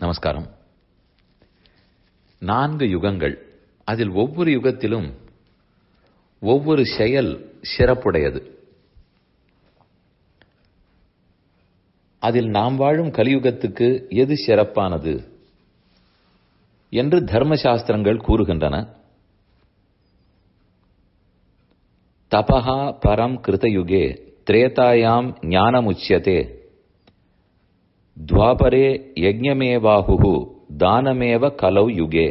நமஸ்காரம் நான்கு யுகங்கள் அதில் ஒவ்வொரு யுகத்திலும் ஒவ்வொரு செயல் சிறப்புடையது அதில் நாம் வாழும் கலியுகத்துக்கு எது சிறப்பானது என்று தர்மசாஸ்திரங்கள் கூறுகின்றன தபஹா பரம் கிருதயுகே திரேதாயாம் ஞானமுச்சியதே துவாபரே யஜ்ஞமேவாஹு தானமேவ கலௌ யுகே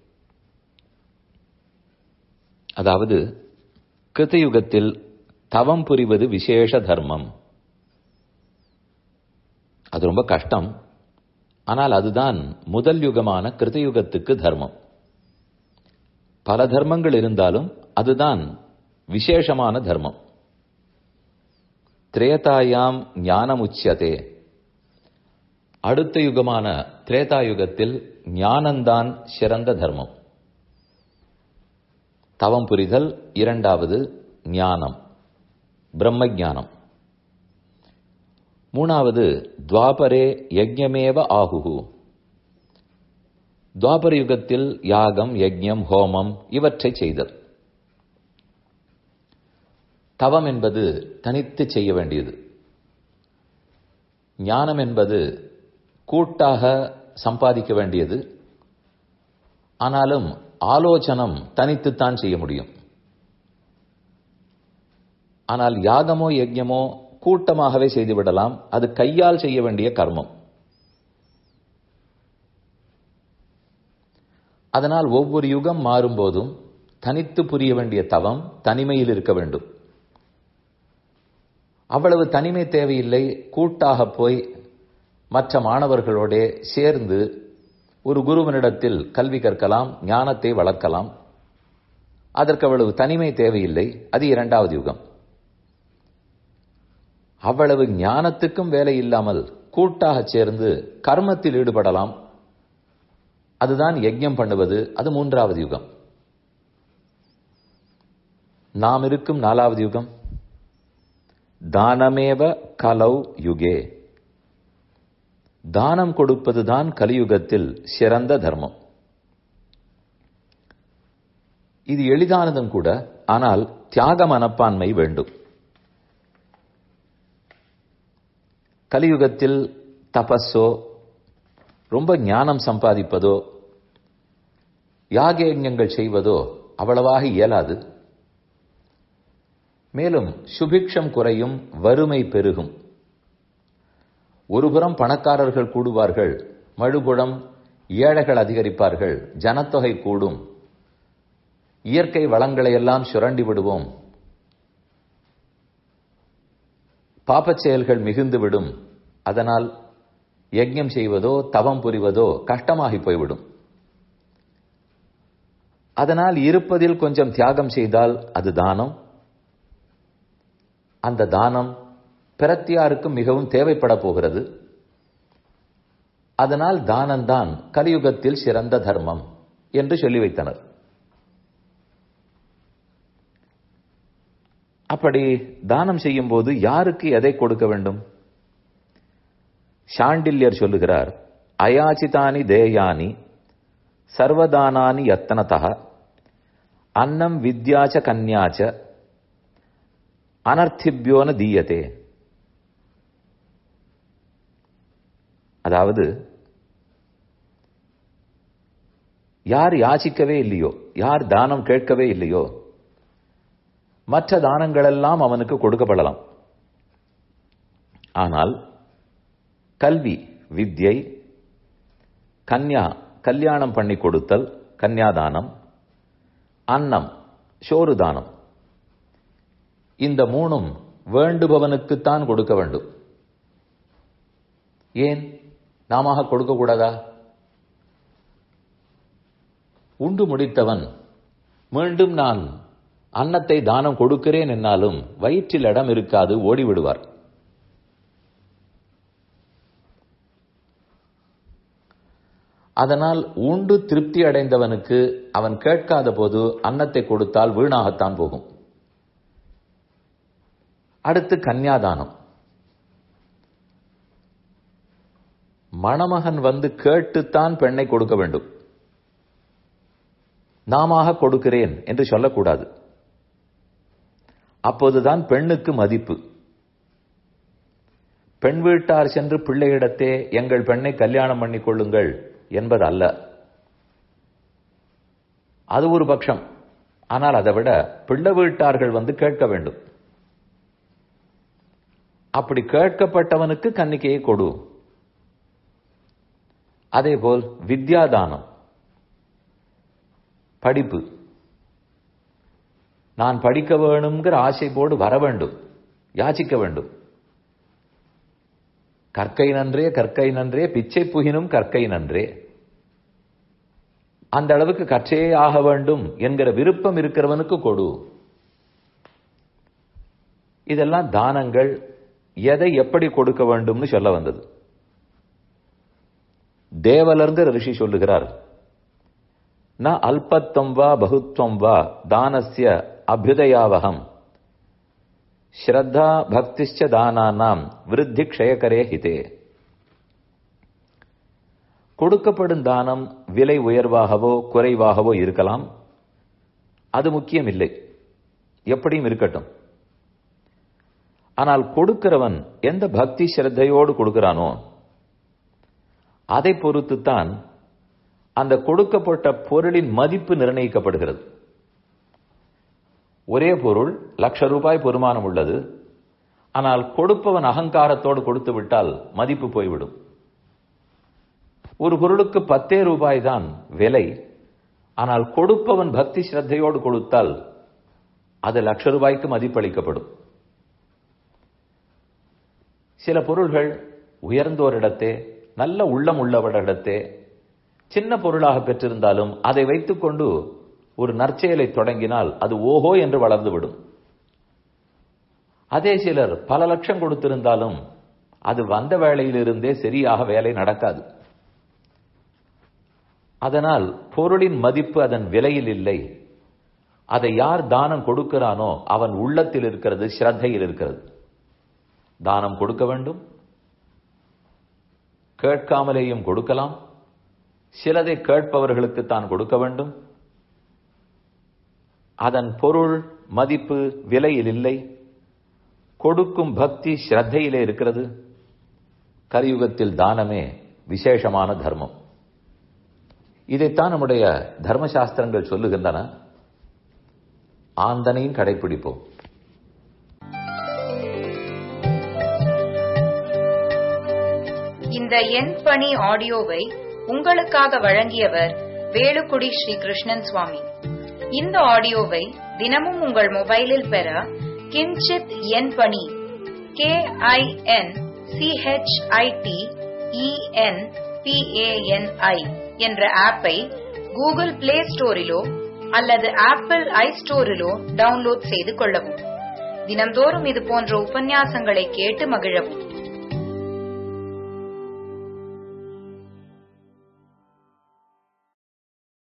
அதாவது கிருத்தயுகத்தில் தவம் புரிவது விசேஷ தர்மம் அது ரொம்ப கஷ்டம் ஆனால் அதுதான் முதல் யுகமான கிருத்தயுகத்துக்கு தர்மம் பல தர்மங்கள் இருந்தாலும் அதுதான் விசேஷமான தர்மம் திரேதாயாம் ஞானமுச்சியதே அடுத்த யுகமான திரேதாயுகத்தில் ஞானந்தான் சிறந்த தர்மம் தவம் புரிதல் இரண்டாவது ஞானம் பிரம்ம ஞானம் மூணாவது துவாபரே யஜ்ஞமேவ ஆகுகு துவாபர யுகத்தில் யாகம் யஜ்ஞம் ஹோமம் இவற்றை செய்தல் தவம் என்பது தனித்து செய்ய வேண்டியது ஞானம் என்பது கூட்டாக சம்பாதிக்க வேண்டியது ஆனாலும் ஆலோசனம் தனித்துத்தான் செய்ய முடியும் ஆனால் யாகமோ யஜ்யமோ கூட்டமாகவே செய்துவிடலாம் அது கையால் செய்ய வேண்டிய கர்மம் அதனால் ஒவ்வொரு யுகம் மாறும்போதும் தனித்து புரிய வேண்டிய தவம் தனிமையில் இருக்க வேண்டும் அவ்வளவு தனிமை தேவையில்லை கூட்டாக போய் மற்ற மாணவர்களோட சேர்ந்து ஒரு குருவனிடத்தில் கல்வி கற்கலாம் ஞானத்தை வளர்க்கலாம் அதற்கு அவ்வளவு தனிமை தேவையில்லை அது இரண்டாவது யுகம் அவ்வளவு ஞானத்துக்கும் வேலை இல்லாமல் கூட்டாக சேர்ந்து கர்மத்தில் ஈடுபடலாம் அதுதான் யஜ்யம் பண்ணுவது அது மூன்றாவது யுகம் நாம் இருக்கும் நாலாவது யுகம் தானமேவ கலௌ யுகே தானம் கொடுப்பதுதான் கலியுகத்தில் சிறந்த தர்மம் இது எளிதானதும் கூட ஆனால் தியாக மனப்பான்மை வேண்டும் கலியுகத்தில் தபஸோ ரொம்ப ஞானம் சம்பாதிப்பதோ யாகயஜங்கள் செய்வதோ அவ்வளவாக இயலாது மேலும் சுபிக்ஷம் குறையும் வறுமை பெருகும் ஒருபுறம் பணக்காரர்கள் கூடுவார்கள் மழுபுறம் ஏழைகள் அதிகரிப்பார்கள் ஜனத்தொகை கூடும் இயற்கை வளங்களை எல்லாம் சுரண்டி விடுவோம் பாப்பச் செயல்கள் மிகுந்துவிடும் அதனால் யஜ்யம் செய்வதோ தவம் புரிவதோ கஷ்டமாகி போய்விடும் அதனால் இருப்பதில் கொஞ்சம் தியாகம் செய்தால் அது தானம் அந்த தானம் பிரத்தியாருக்கு மிகவும் தேவைப்பட போகிறது அதனால் தானந்தான் கலியுகத்தில் சிறந்த தர்மம் என்று சொல்லி வைத்தனர் அப்படி தானம் செய்யும் போது யாருக்கு எதை கொடுக்க வேண்டும் சாண்டில்யர் சொல்லுகிறார் அயாச்சிதானி தேயானி சர்வதானானி யத்தனதா அன்னம் வித்யாச்ச கன்யாச்ச அனர்த்திபியோன தீயத்தே அதாவது யார் யாசிக்கவே இல்லையோ யார் தானம் கேட்கவே இல்லையோ மற்ற தானங்களெல்லாம் அவனுக்கு கொடுக்கப்படலாம் ஆனால் கல்வி வித்யை கன்யா கல்யாணம் பண்ணி கொடுத்தல் கன்யாதானம் அன்னம் சோறு தானம் இந்த மூணும் வேண்டுபவனுக்குத்தான் கொடுக்க வேண்டும் ஏன் நாம கொடுக்க கூடாதா உண்டு முடித்தவன் மீண்டும் நான் அன்னத்தை தானம் கொடுக்கிறேன் என்னாலும் வயிற்றில் இடம் இருக்காது ஓடிவிடுவார் அதனால் உண்டு திருப்தி அடைந்தவனுக்கு அவன் கேட்காத போது அன்னத்தை கொடுத்தால் வீணாகத்தான் போகும் அடுத்து கன்யாதானம் மணமகன் வந்து கேட்டுத்தான் பெண்ணை கொடுக்க வேண்டும் நாமாக கொடுக்கிறேன் என்று சொல்லக்கூடாது அப்போதுதான் பெண்ணுக்கு மதிப்பு பெண் வீட்டார் சென்று பிள்ளையிடத்தே எங்கள் பெண்ணை கல்யாணம் பண்ணிக் கொள்ளுங்கள் என்பது அல்ல அது ஒரு பட்சம் ஆனால் அதை விட பிள்ளை வீட்டார்கள் வந்து கேட்க வேண்டும் அப்படி கேட்கப்பட்டவனுக்கு கன்னிக்கையை கொடு அதேபோல் வித்யாதானம் படிப்பு நான் படிக்க வேணுங்கிற ஆசைப்போடு வர வேண்டும் யாச்சிக்க வேண்டும் கற்கை நன்றே கற்கை நன்றே பிச்சை புகினும் கற்கை நன்றே அந்த அளவுக்கு கற்றே ஆக வேண்டும் என்கிற விருப்பம் இருக்கிறவனுக்கு கொடு இதெல்லாம் தானங்கள் எதை எப்படி கொடுக்க வேண்டும்னு சொல்ல வந்தது தேவலர்ங்கிற ரிஷி சொல்லுகிறார் ந அல்பத்வம் வா பகுத்வம் வா தானஸ்ய அபியுதயாவகம் ஸ்ரத்தா பக்திஷ்ட தானானாம் விருத்தி க்ஷயக்கரே ஹிதே கொடுக்கப்படும் தானம் விலை உயர்வாகவோ குறைவாகவோ இருக்கலாம் அது முக்கியம் இல்லை எப்படியும் இருக்கட்டும் ஆனால் கொடுக்கிறவன் எந்த பக்தி ஸ்ரத்தையோடு கொடுக்கிறானோ அதை பொறுத்துத்தான் அந்த கொடுக்கப்பட்ட பொருளின் மதிப்பு நிர்ணயிக்கப்படுகிறது ஒரே பொருள் லட்ச ரூபாய் பெருமானம் உள்ளது ஆனால் கொடுப்பவன் அகங்காரத்தோடு கொடுத்து விட்டால் மதிப்பு போய்விடும் ஒரு பொருளுக்கு பத்தே ரூபாய் தான் விலை ஆனால் கொடுப்பவன் பக்தி ஸ்ரத்தையோடு கொடுத்தால் அது லட்ச ரூபாய்க்கு மதிப்பளிக்கப்படும் சில பொருள்கள் உயர்ந்தோரிடத்தே நல்ல உள்ளம் உள்ளவரிடத்தே சின்ன பொருளாக பெற்றிருந்தாலும் அதை வைத்துக்கொண்டு ஒரு நற்செயலை தொடங்கினால் அது ஓஹோ என்று வளர்ந்துவிடும் அதே சிலர் பல லட்சம் கொடுத்திருந்தாலும் அது வந்த வேளையிலிருந்தே சரியாக வேலை நடக்காது அதனால் பொருளின் மதிப்பு அதன் விலையில் இல்லை அதை யார் தானம் கொடுக்கிறானோ அவன் உள்ளத்தில் இருக்கிறது ஸ்ரத்தையில் இருக்கிறது தானம் கொடுக்க வேண்டும் கேட்காமலேயும் கொடுக்கலாம் சிலதை கேட்பவர்களுக்கு தான் கொடுக்க வேண்டும் அதன் பொருள் மதிப்பு விலையில் இல்லை கொடுக்கும் பக்தி ஸ்ரத்தையிலே இருக்கிறது கலியுகத்தில் தானமே விசேஷமான தர்மம் இதைத்தான் நம்முடைய தர்மசாஸ்திரங்கள் சொல்லுகின்றன ஆந்தனையும் கடைபிடிப்போம் இந்த எண் பணி ஆடியோவை உங்களுக்காக வழங்கியவர் வேலுக்குடி ஸ்ரீ கிருஷ்ணன் சுவாமி இந்த ஆடியோவை தினமும் உங்கள் மொபைலில் பெற கிஞ்சித் எண் பணி கே ஐ என் சிஹெச்ஐடி இஎன் பிஏஎன்ஐ என்ற ஆப்பை கூகுள் பிளே ஸ்டோரிலோ அல்லது ஆப்பிள் ஐ ஸ்டோரிலோ டவுன்லோட் செய்து கொள்ளவும் தினம்தோறும் இது போன்ற உபன்யாசங்களை கேட்டு மகிழவும்